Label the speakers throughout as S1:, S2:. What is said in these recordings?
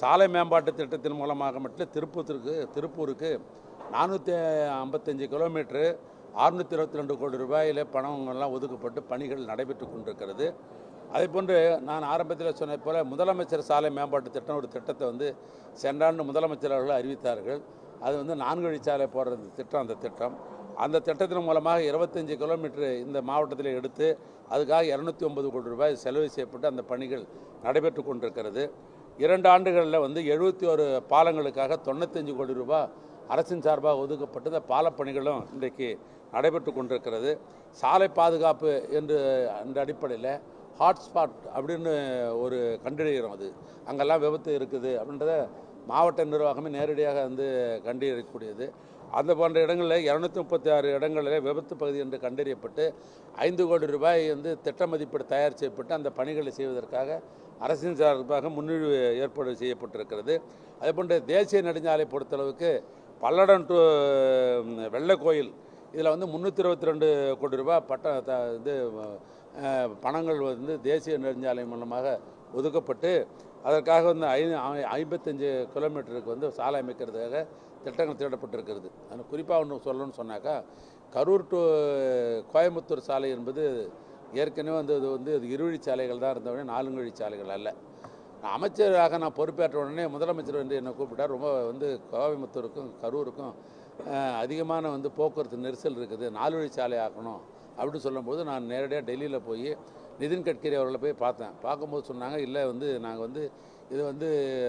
S1: சாலை மேம்பாட்டு திட்டத்தின் மூலமாக மட்டும் திருப்பூருக்கு திருப்பூருக்கு நானூற்றி ஐம்பத்தஞ்சு கிலோமீட்ரு அறுநூற்றி இருபத்தி ரெண்டு கோடி ரூபாயில் பணங்கள்லாம் ஒதுக்கப்பட்டு பணிகள் நடைபெற்று கொண்டிருக்கிறது அதே போன்று நான் ஆரம்பத்தில் சொன்னது போல முதலமைச்சர் சாலை மேம்பாட்டு திட்டம் ஒரு திட்டத்தை வந்து சென்ற ஆண்டு முதலமைச்சர் அவர்கள் அறிவித்தார்கள் அது வந்து நான்கு வழிச்சாலை போடுற திட்டம் அந்த திட்டம் அந்த திட்டத்தின் மூலமாக இருபத்தஞ்சி கிலோமீட்டர் இந்த மாவட்டத்தில் எடுத்து அதுக்காக இரநூத்தி ஒன்பது கோடி ரூபாய் செலவு செய்யப்பட்டு அந்த பணிகள் நடைபெற்று கொண்டிருக்கிறது இரண்டு ஆண்டுகளில் வந்து எழுபத்தி ஒரு பாலங்களுக்காக தொண்ணூத்தஞ்சு கோடி ரூபாய் அரசின் சார்பாக ஒதுக்கப்பட்டு இந்த பாலப்பணிகளும் இன்றைக்கு நடைபெற்று கொண்டிருக்கிறது சாலை பாதுகாப்பு என்று என்ற அடிப்படையில் ஹாட்ஸ்பாட் அப்படின்னு ஒரு கண்டறிகிறோம் அது அங்கெல்லாம் விபத்து இருக்குது அப்படின்றத மாவட்ட நிர்வாகமே நேரடியாக வந்து கண்டறியக்கூடியது அந்த போன்ற இடங்களில் இரநூத்தி முப்பத்தி ஆறு இடங்களில் விபத்து பகுதி என்று கண்டறியப்பட்டு ஐந்து கோடி ரூபாய் வந்து திட்ட மதிப்பீடு தயார் செய்யப்பட்டு அந்த பணிகளை செய்வதற்காக அரசின் சார்பாக முன்னுரிமை ஏற்பாடு செய்யப்பட்டிருக்கிறது அதேபோன்று தேசிய நெடுஞ்சாலை பொறுத்தளவுக்கு பல்லடம் டு வெள்ளக்கோயில் இதில் வந்து முந்நூற்றி இருபத்தி ரெண்டு கோடி ரூபாய் பட்ட த இது அஹ், பணங்கள் வந்து தேசிய நெடுஞ்சாலை மூலமாக ஒதுக்கப்பட்டு அதற்காக வந்து ஐ ஐ- ஐம்பத்தஞ்சு கிலோமீட்டருக்கு வந்து சாலை அமைக்கிறதுக்காக திட்டங்கள் தீட்டப்பட்டிருக்கிறது அது குறிப்பாக ஒன்று சொல்லணும்னு சொன்னாக்கா கரூர் டு கோயம்புத்தூர் சாலை என்பது ஏற்கனவே வந்து இது வந்து இது இருவழி சாலைகள் தான் இருந்தவொடனே நாலுங்கழி சாலைகள் அல்ல நான் அமைச்சராக நான் பொறுப்பேற்ற உடனே முதலமைச்சர் வந்து என்னை கூப்பிட்டார் ரொம்ப வந்து கோயம்புத்தூருக்கும் கரூருக்கும் அஹ், அதிகமான வந்து போக்குவரத்து நெரிசல் இருக்குது நாலு வழி சாலை ஆக்கணும் அப்படின்னு சொல்லும்போது நான் நேரடியாக டெல்லியில் போய் நிதின் கட்கரி அவர்களை போய் பார்த்தேன் பார்க்கும்போது சொன்னாங்க இல்லை வந்து நாங்கள் வந்து இது வந்து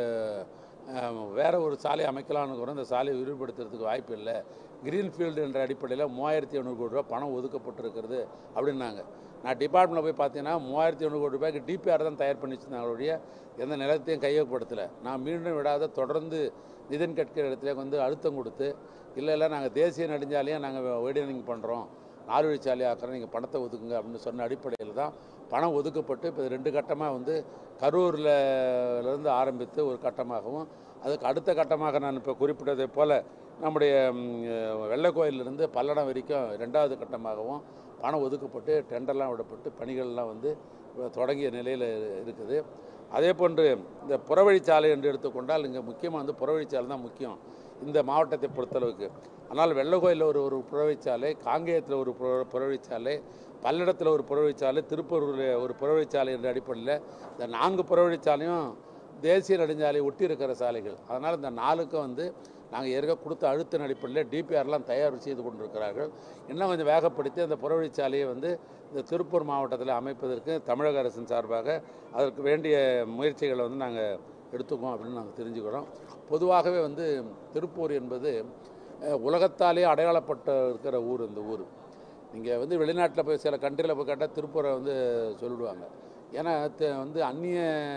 S1: அஹ், வேற ஒரு சாலை அமைக்கலாம்னு கூட இந்த சாலையை விரிவுபடுத்துறதுக்கு வாய்ப்பு இல்லை கிரீன்ஃபீல்டு என்ற அடிப்படையில் மூவாயிரத்தி எழுநூறு கோடி ரூபா பணம் ஒதுக்கப்பட்டிருக்கிறது அப்படின்னாங்க நான் டிபார்ட்மெண்ட்டில் போய் பார்த்தீங்கன்னா மூவாயிரத்தி எழுநூறு கோடி ரூபாய்க்கு டிபிஆர் தான் தயார் பண்ணி வச்சிருந்தாங்களுடைய எந்த நிலத்தையும் கையகப்படுத்தலை நான் மீண்டும் விடாத தொடர்ந்து நிதின் கட்கரி இடத்துல வந்து அழுத்தம் கொடுத்து இல்லை இல்லை நாங்கள் தேசிய நெடுஞ்சாலையும் நாங்கள் வைடனிங் பண்ணுறோம் நாலு வழிச்சாலை ஆக்கிறோம் நீங்கள் பணத்தை ஒதுக்குங்க அப்படின்னு சொன்ன அடிப்படையில் தான் பணம் ஒதுக்கப்பட்டு இப்போ ரெண்டு கட்டமாக வந்து கரூரில் இருந்து ஆரம்பித்து ஒரு கட்டமாகவும் அதுக்கு அடுத்த கட்டமாக நான் இப்போ குறிப்பிட்டதை போல் நம்முடைய ம், வெள்ளைக்கோயிலிருந்து பல்லடம் வரைக்கும் ரெண்டாவது கட்டமாகவும் பணம் ஒதுக்கப்பட்டு டெண்டர்லாம் விடப்பட்டு பணிகள்லாம் வந்து இப்ப தொடங்கிய நிலையில் இருக்குது அதே போன்று இந்த புறவழிச்சாலை என்று எடுத்துக்கொண்டால் இங்கே முக்கியமாக வந்து புறவழிச்சாலை தான் முக்கியம் இந்த மாவட்டத்தை பொறுத்தளவுக்கு ஆனால் வெள்ளக்கோயிலில் ஒரு ஒரு புறவழிச்சாலை காங்கேயத்தில் ஒரு புற- புறவழிச்சாலை பல்லடத்தில் ஒரு புறவழிச்சாலை திருப்பூரில் ஒரு புறவழிச்சாலை என்ற அடிப்படையில் இந்த நான்கு புறவழிச்சாலையும் தேசிய நெடுஞ்சாலை ஒட்டி இருக்கிற சாலைகள் அதனால் இந்த நாலுக்கும் வந்து நாங்கள் ஏற்க கொடுத்த அழுத்த அடிப்படையில் டிபிஆர்லாம் தயார் செய்து கொண்டிருக்கிறார்கள் இன்னும் கொஞ்சம் வேகப்படுத்தி அந்த புறவழிச்சாலையை வந்து இந்த திருப்பூர் மாவட்டத்தில் அமைப்பதற்கு தமிழக அரசின் சார்பாக அதற்கு வேண்டிய முயற்சிகளை வந்து நாங்கள் எடுத்துக்கோம் அப்படின்னு நாங்கள் தெரிஞ்சுக்கிறோம் பொதுவாகவே வந்து திருப்பூர் என்பது அஹ், உலகத்தாலே அடையாளப்பட்ட இருக்கிற ஊர் இந்த ஊர் நீங்கள் வந்து வெளிநாட்டில் போய் சில கண்ட்ரியில் போய் கேட்டால் திருப்பூரை வந்து சொல்லிடுவாங்க ஏன்னா த- வந்து அந்நிய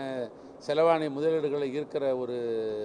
S1: செலவாணி முதலீடுகளை ஈர்க்கிற ஒரு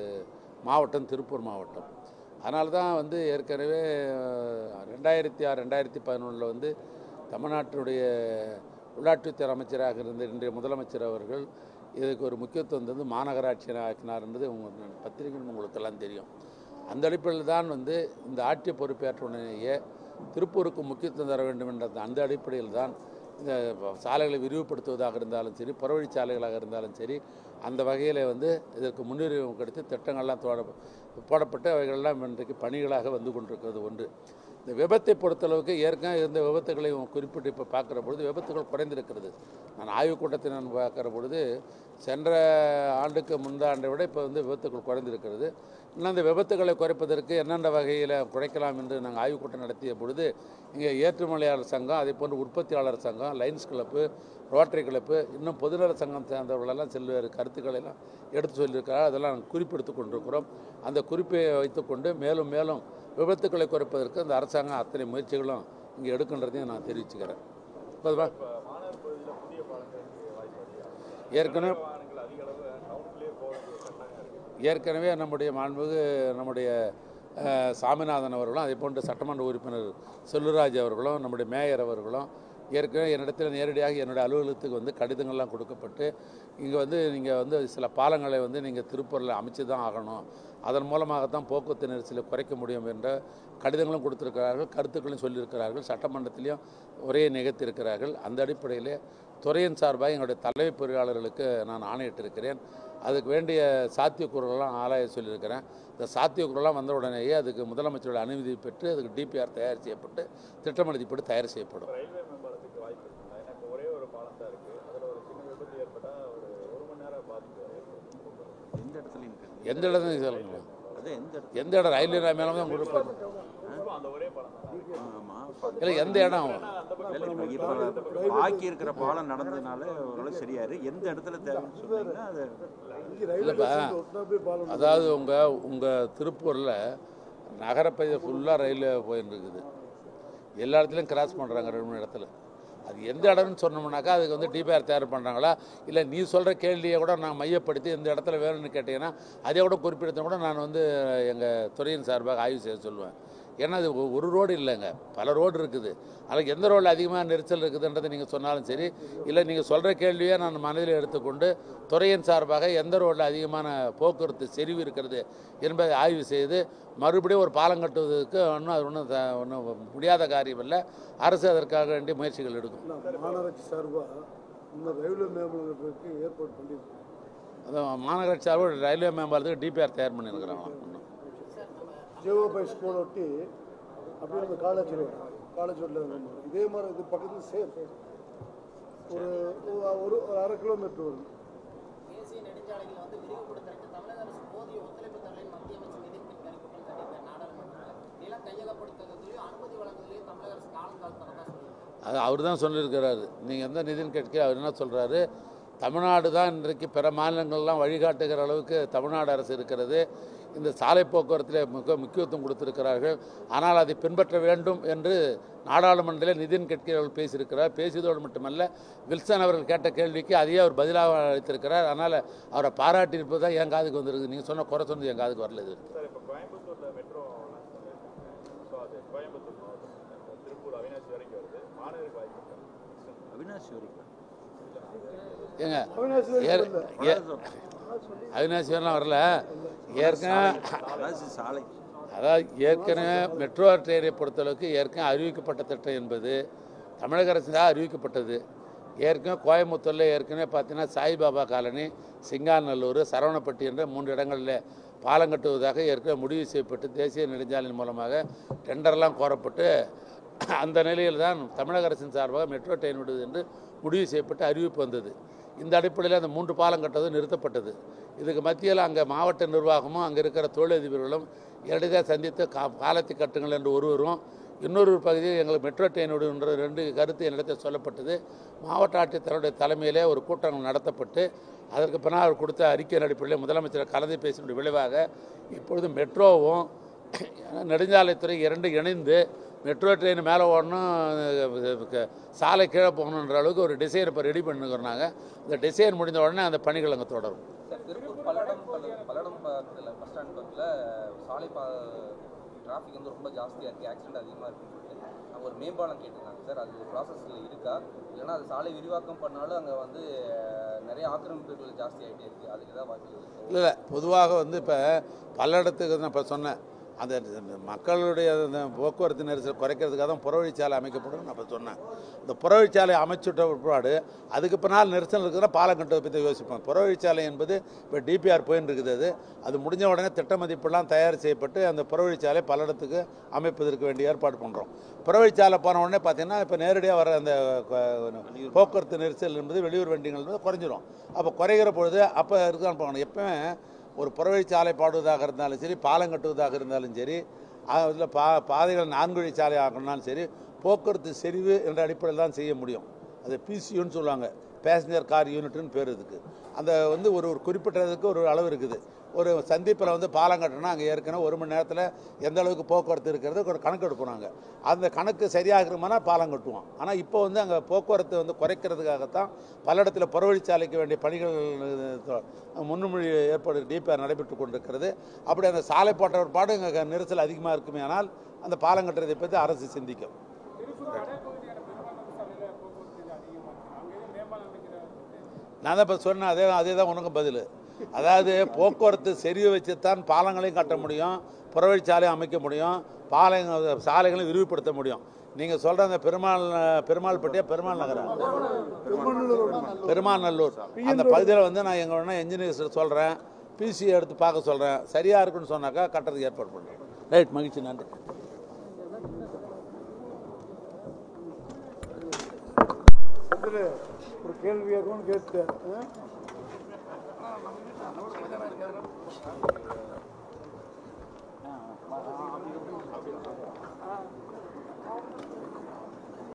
S1: மாவட்டம் திருப்பூர் மாவட்டம் அதனால தான் வந்து ஏற்கனவே அஹ், ரெண்டாயிரத்தி ஆறு ரெண்டாயிரத்தி பதினொன்றில் வந்து தமிழ்நாட்டினுடைய உள்ளாட்சித்துறை அமைச்சராக இருந்த இன்றைய முதலமைச்சர் அவர்கள் இதுக்கு ஒரு முக்கியத்துவம் தந்து மாநகராட்சி ஆக்கினார் என்பது உங்கள் பத்திரிகைகள் உங்களுக்கெல்லாம் தெரியும் அந்த அடிப்படையில் தான் வந்து இந்த ஆட்சி பொறுப்பேற்ற உடனேயே திருப்பூருக்கு முக்கியத்துவம் தர வேண்டும் என்ற அந்த அடிப்படையில் தான் இந்த சாலைகளை விரிவுபடுத்துவதாக இருந்தாலும் சரி புறவழி சாலைகளாக இருந்தாலும் சரி அந்த வகையில் வந்து இதற்கு முன்னுரிமை கொடுத்து திட்டங்கள்லாம் தோட போடப்பட்டு அவைகளெல்லாம் இன்றைக்கு பணிகளாக வந்து கொண்டிருக்கிறது ஒன்று இந்த விபத்தை பொறுத்தளவுக்கு ஏற்கனவே இருந்த விபத்துகளை குறிப்பிட்டு இப்போ பார்க்குற பொழுது விபத்துகள் குறைந்திருக்கிறது நான் ஆய்வுக் கூட்டத்தை நான் பார்க்குற பொழுது சென்ற ஆண்டுக்கு முந்த ஆண்டை விட இப்போ வந்து விபத்துகள் குறைந்திருக்கிறது இன்னும் அந்த விபத்துகளை குறைப்பதற்கு என்னென்ன வகையில் குறைக்கலாம் என்று நாங்கள் ஆய்வுக் கூட்டம் நடத்திய பொழுது இங்கே ஏற்றுமலையாளர் சங்கம் அதே போன்று உற்பத்தியாளர் சங்கம் லைன்ஸ் கிளப்பு ரோட்டரி கிளப்பு இன்னும் பொதுநல சங்கம் சேர்ந்தவர்களெல்லாம் செல்வேறு கருத்துக்களை எல்லாம் எடுத்து சொல்லியிருக்கிறார் அதெல்லாம் நாங்கள் குறிப்பெடுத்து கொண்டிருக்கிறோம் அந்த குறிப்பை வைத்துக்கொண்டு மேலும் மேலும் விபத்துக்களை குறைப்பதற்கு அந்த அரசாங்கம் அத்தனை முயற்சிகளும் இங்கே எடுக்கின்றதையும் நான் தெரிவிச்சுக்கிறேன் போதுமா ஏற்கனவே ஏற்கனவே நம்முடைய மாண்புமிகு நம்முடைய அஹ், சாமிநாதன் அவர்களும் அதே போன்று சட்டமன்ற உறுப்பினர் செல்லுராஜ் அவர்களும் நம்முடைய மேயர் அவர்களும் ஏற்கனவே என்னிடத்தில் நேரடியாக என்னுடைய அலுவலகத்துக்கு வந்து கடிதங்கள்லாம் கொடுக்கப்பட்டு இங்கே வந்து நீங்கள் வந்து சில பாலங்களை வந்து நீங்கள் திருப்பூரில் அமைச்சு தான் ஆகணும் அதன் மூலமாக தான் போக்குவரத்து நெரிசலை குறைக்க முடியும் என்ற கடிதங்களும் கொடுத்திருக்கிறார்கள் கருத்துக்களையும் சொல்லியிருக்கிறார்கள் சட்டமன்றத்திலையும் உரையை நிகழ்த்தியிருக்கிறார்கள் அந்த அடிப்படையில் துறையின் சார்பாக எங்களுடைய தலைமை பொறியாளர்களுக்கு நான் ஆணையிட்டிருக்கிறேன் அதுக்கு வேண்டிய சாத்தியக்கூறுகள்லாம் ஆராய சொல்லியிருக்கிறேன் இந்த சாத்தியக்கூறுலாம் வந்த உடனேயே அதுக்கு முதலமைச்சரோட அனுமதி பெற்று அதுக்கு டிபிஆர் தயார் செய்யப்பட்டு திட்டமதிப்பீடு தயார் செய்யப்படும்
S2: ரயில்வே மேம்பாலத்துக்கு வாய்ப்பு இருக்குங்களா ஏன்னா இப்போ ஒரே ஒரு பாலம் தான் இருக்கு அதில் ஒரு சின்ன விபத்து ஏற்பட்டால் ஒரு ஒரு மணி நேரம் பாதிப்பு ஏற்படும்
S3: எந்த இடத்துலையும் இருக்கு
S1: எந்த இடத்துல சொல்லுங்க
S3: அது எந்த இடத்துல
S1: எந்த இடம் ரயில்வே மேலே தான் கொடுப்பது
S2: அந்த ஒரே பாலம் தான்
S3: ஆமா
S1: இல்லை எந்த இடம்
S3: இல்லை, இப்போ இப்போ பாக்கி இருக்கிற பாலம் நடந்ததுனால ஓரளவு சரியாரு எந்த இடத்துல தேவைன்னு சொன்னீங்கன்னா அது
S1: இல்லைப்பா அதாவது உங்கள் உங்கள் திருப்பூரில் நகரப்பகுதி ஃபுல்லாக ரயில் போயின்னு இருக்குது எல்லா இடத்துலையும் கிராஸ் பண்ணுறாங்க ரெண்டு மூணு இடத்துல அது எந்த இடம்னு சொன்னோம்னாக்கா அதுக்கு வந்து டிபிஆர் தயார் பண்ணுறாங்களா இல்லை நீ சொல்கிற கேள்வியை கூட நான் மையப்படுத்தி இந்த இடத்துல வேணும்னு கேட்டிங்கன்னா அதை கூட குறிப்பிடுத்த கூட நான் வந்து எங்கள் துறையின் சார்பாக ஆய்வு செய்ய சொல்லுவேன் ஏன்னா அது ஒ- ஒரு ரோடு இல்லைங்க பல ரோடு இருக்குது அதில் எந்த ரோடில் அதிகமாக நெரிசல் இருக்குதுன்றதை நீங்கள் சொன்னாலும் சரி இல்லை நீங்கள் சொல்கிற கேள்வியை நான் மனதில் எடுத்துக்கொண்டு துறையின் சார்பாக எந்த ரோட்டில் அதிகமான போக்குவரத்து செறிவு இருக்கிறது என்பதை ஆய்வு செய்து மறுபடியும் ஒரு பாலம் கட்டுவதற்கு ஒன்றும் அது ஒன்றும் த- ஒன்றும் முடியாத காரியம் இல்லை அரசு அதற்காக வேண்டிய முயற்சிகள் எடுக்கும்
S4: மாநகராட்சி சார்பாக இந்த ரயில்வே மேம்பாலத்துக்கு ஏற்பாடு பண்ணியிருக்கோம்
S1: அதான் மாநகராட்சி சார்பாக ரயில்வே மேம்பாலத்துக்கு டிபிஆர் தயார் பண்ணியிருக்கிறாங்க இன்னும்
S4: ஜேஓபை ஸ்கூல் ஒட்டி அப்படியே அந்த காலேஜ் ரோடு காலேஜ் ரோட்டில் இதே மாதிரி இது பக்கத்தில் சேம் ஒரு ஒரு- ஒரு ஒரு அரை கிலோமீட்டர் வரும்
S5: தேசிய நெடுஞ்சாலைகளை வந்து விரிவுபடுத்துறதுக்கு தமிழக அரசு போதிய ஒத்துழைப்பு தரலைன்னு மத்திய அமைச்சர் நிதின் கட்கரி குற்றம் சாட்டியிருக்கார் நாடாளுமன்றத்தில் நிலம் கையகப்படுத்துறதுலையும் அனுமதி வழங்குவதிலையும் தமிழக அரசு காலம் தாழ்த்துறதா சொல்லியிருக்காரு
S1: அது அவர் தான் சொல்லியிருக்கிறாரு நீங்கள் எந்த நிதின் கட்கரி அவர் என்ன சொல்கிறாரு தமிழ்நாடு தான் இன்றைக்கு பிற மாநிலங்கள்லாம் வழிகாட்டுகிற அளவுக்கு தமிழ்நாடு அரசு இருக்கிறது இந்த சாலை போக்குவரத்தில் மிக முக்கியத்துவம் கொடுத்திருக்கிறார்கள் ஆனால் அதை பின்பற்ற வேண்டும் என்று நாடாளுமன்றத்தில் நிதின் கட்கரி அவர்கள் பேசியிருக்கிறார் பேசியதோடு மட்டுமல்ல வில்சன் அவர்கள் கேட்ட கேள்விக்கு அதையே அவர் பதிலாக அளித்திருக்கிறார் அதனால் அவரை பாராட்டியிருப்பது தான் என் காதுக்கு வந்திருக்கு நீங்கள் சொன்ன குறை சொன்னது என் காதுக்கு வரல இது
S2: சார் இப்போ கோயம்புத்தூரில் மெட்ரோ ஸோ அது கோயம்புத்தூர் மாவட்டம் இப்போ திருப்பூர் அவினாசி வரைக்கும் வருது மாநகருக்கு வாய்ப்பு இருக்கா?
S3: அவினாசி வரைக்கும்
S1: ஏங்க
S4: அவினாசி
S1: ஏ-
S4: இல்லை
S1: ஏ- அவினாசி வரலாம் வரல ஏற்கனவே
S3: அவினாசி சாலை
S1: அதாவது ஏற்கனவே மெட்ரோ ட்ரெயினை பொறுத்தளவுக்கு ஏற்கனவே அறிவிக்கப்பட்ட திட்டம் என்பது தமிழக அரசு தான் அறிவிக்கப்பட்டது ஏற்கனவே கோயம்புத்தூரில் ஏற்கனவே பார்த்தீங்கன்னா சாய்பாபா காலனி சிங்காநல்லூர் சரவணப்பட்டி என்ற மூன்று இடங்களில் பாலம் கட்டுவதாக ஏற்கனவே முடிவு செய்யப்பட்டு தேசிய நெடுஞ்சாலையின் மூலமாக டெண்டர்லாம் கோரப்பட்டு அந்த நிலையில் தான் தமிழக அரசின் சார்பாக மெட்ரோ ட்ரெயின் விடுவது என்று முடிவு செய்யப்பட்டு அறிவிப்பு வந்தது இந்த அடிப்படையில் அந்த மூன்று பாலம் கட்டுவது நிறுத்தப்பட்டது இதுக்கு மத்தியில் அங்கே மாவட்ட நிர்வாகமும் அங்கே இருக்கிற தொழிலதிபர்களும் இரடிதாக சந்தித்து கா காலத்தை கட்டுங்கள் என்று ஒருவரும் இன்னொரு பகுதியில் எங்களுக்கு மெட்ரோ ட்ரெயின் விடுகின்ற ரெண்டு கருத்து என்னிடத்தில் சொல்லப்பட்டது மாவட்ட ஆட்சித்தலைவருடைய தலைமையிலே ஒரு கூட்டம் நடத்தப்பட்டு அதற்கு பின்னால் அவர் கொடுத்த அறிக்கை அடிப்படையில் முதலமைச்சர் கலந்து பேசினுடைய விளைவாக இப்பொழுது மெட்ரோவும் நெடுஞ்சாலைத்துறை இரண்டு இணைந்து மெட்ரோ ட்ரெயின் மேலே ஓடணும் க- சாலை கீழே போகணுன்ற அளவுக்கு ஒரு டிசைன் இப்போ ரெடி பண்ணுங்கிறாங்க இந்த டிசைன் முடிந்த உடனே அந்த பணிகள் அங்கே தொடரும்
S6: சார் திருப்பூர் பல்லடம் பல்ல- பல்லடம் பக்கத்தில் பஸ் ஸ்டாண்ட் பக்கத்தில் சாலை பா டிராஃபிக் வந்து ரொம்ப ஜாஸ்தியாக இருக்குது ஆக்சிடென்ட் அதிகமாக இருக்குன்னு சொல்லிட்டு அங்கே ஒரு மேம்பாலம் கேட்டிருந்தாங்க சார் அது ப்ராசஸில் இருக்கா இல்லைன்னா அது சாலை விரிவாக்கம் பண்ணாலும் அங்கே வந்து அஹ், நிறைய ஆக்கிரமிப்புகள் ஜாஸ்தி ஆகிட்டே இருக்குது அதுக்கு தான் வாய்ப்பு இருக்கு
S1: இல்லை இல்லை பொதுவாக வந்து இப்போ பல்லடத்துக்கு நான் இப்போ சொன்னேன் அந்த அந்த மக்களுடைய அந்த போக்குவரத்து நெரிசல் குறைக்கிறதுக்காக தான் புறவழிச்சாலை அமைக்கப்படும் நான் இப்போ சொன்னேன் இந்த புறவழிச்சாலை அமைச்சுட்ட பிற்பாடு அதுக்கு பின்னால் நெரிசல் இருக்குதுன்னா பாலம் கட்டுறதை பற்றி யோசிப்போம் புறவழிச்சாலை என்பது இப்போ டிபிஆர் போயின்னு இருக்குது அது அது முடிஞ்ச உடனே திட்ட மதிப்பெல்லாம் தயார் செய்யப்பட்டு அந்த புறவழிச்சாலை பல்லடத்துக்கு அமைப்பதற்கு வேண்டிய ஏற்பாடு பண்ணுறோம் புறவழிச்சாலை போன உடனே பார்த்தீங்கன்னா இப்போ நேரடியாக வர அந்த கொ- போக்குவரத்து நெரிசல் என்பது வெளியூர் வண்டிகள் என்பது குறைஞ்சிரும் அப்போ குறைகிற பொழுது அப்போ இருக்கான்னு பார்க்கணும் எப்பவுமே ஒரு புறவழிச்சாலை பாடுவதாக இருந்தாலும் சரி பாலம் கட்டுவதாக இருந்தாலும் சரி அதில் பா பாதைகள் நான்கு வழி சாலை ஆக்கணும்னாலும் சரி போக்குவரத்து செறிவு என்ற அடிப்படையில் தான் செய்ய முடியும் அது பிசியூன்னு சொல்லுவாங்க பேசஞ்சர் கார் யூனிட்னு பேர் இதுக்கு அந்த வந்து ஒரு ஒரு குறிப்பிட்டதுக்கு ஒரு அளவு இருக்குது ஒரு சந்திப்பில் வந்து பாலம் கட்டணும்னா அங்கே ஏற்கனவே ஒரு மணி நேரத்தில் எந்த அளவுக்கு போக்குவரத்து இருக்கிறது ஒரு கணக்கு எடுப்போம் அந்த கணக்கு சரியாகிறோம்னா பாலம் கட்டுவோம் ஆனால் இப்போ வந்து அங்கே போக்குவரத்து வந்து குறைக்கிறதுக்காகத்தான் பல இடத்துல புறவழிச்சாலைக்கு வேண்டிய பணிகள் அஹ், முன்னுமொழி ஏற்பாடு டிபிஆர் நடைபெற்று கொண்டிருக்கிறது அப்படி அந்த சாலை போட்ட பாடு இங்கே நெரிசல் அதிகமாக இருக்குமே ஆனால் அந்த பாலம் கட்டுறதை பற்றி அரசு சிந்திக்கும் நான் தான் இப்போ சொன்னேன் அதே அதே தான் உனக்கு பதில் அதாவது போக்குவரத்து செறிவு வச்சு தான் பாலங்களையும் கட்ட முடியும் புறவழிச்சாலையும் அமைக்க முடியும் பாலங்க சாலைகளையும் விரிவுபடுத்த முடியும் நீங்கள் சொல்கிற அந்த பெருமாள் பெருமாள் பட்டியா பெருமாள் நகரா பெருமாநல்லூர் அந்த பகுதியில் வந்து நான் எங்கள் வேணா என்ஜினியர்ஸ் சொல்கிறேன் பிசி எடுத்து பார்க்க சொல்கிறேன் சரியாக இருக்குன்னு சொன்னாக்கா கட்டுறதுக்கு ஏற்பாடு பண்ணுறேன் ரைட் மகிழ்ச்சி நன்றி
S4: இதில் ஒரு கேள்வி கேட்கணும்னு கேட்டேன் ஆ?